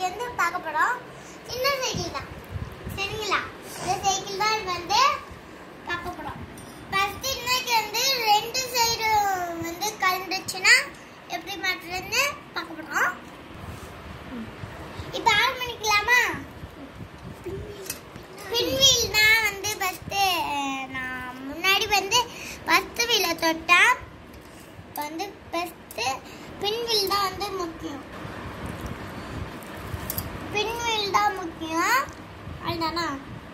இன்னைக்கு வந்து பார்க்க போறோம் சின்ன சைக்கிள் தான் சரிங்களா இந்த சைக்கிள் தான் வந்து பார்க்க போறோம் ஃபர்ஸ்ட் இன்னைக்கு வந்து ரெண்டு சைடு வந்து கலந்துச்சுன்னா எப்படி மாற்றுறதுன்னு பார்க்க போறோம் இப்போ ஆரம்பிக்கலாமா பின்வீல் தான் வந்து ஃபர்ஸ்ட் நான் முன்னாடி வந்து ஃபர்ஸ்ட் வீலை தொட்டேன் இப்போ வந்து ஃபர்ஸ்ட் பின்வீல் தான் வந்து முக்கியம் பின்வீல் தான் முக்கியம் அதுதானா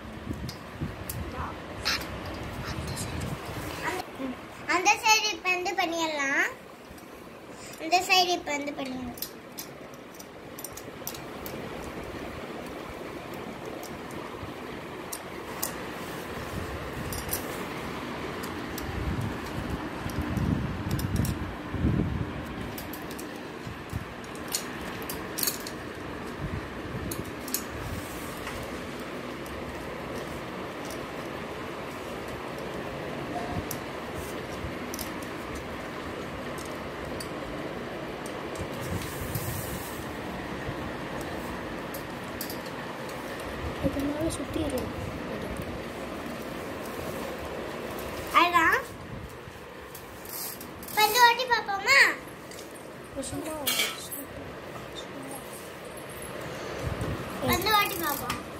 அந்த சைடு இப்போ வந்து பண்ணிடலாம் அந்த சைடு இப்போ வந்து பண்ணிடலாம் இதனால சுத்திடும் அதுதான் பந்து ஓட்டி பார்ப்போமா சும்மா பந்து ஓட்டி பார்ப்போம்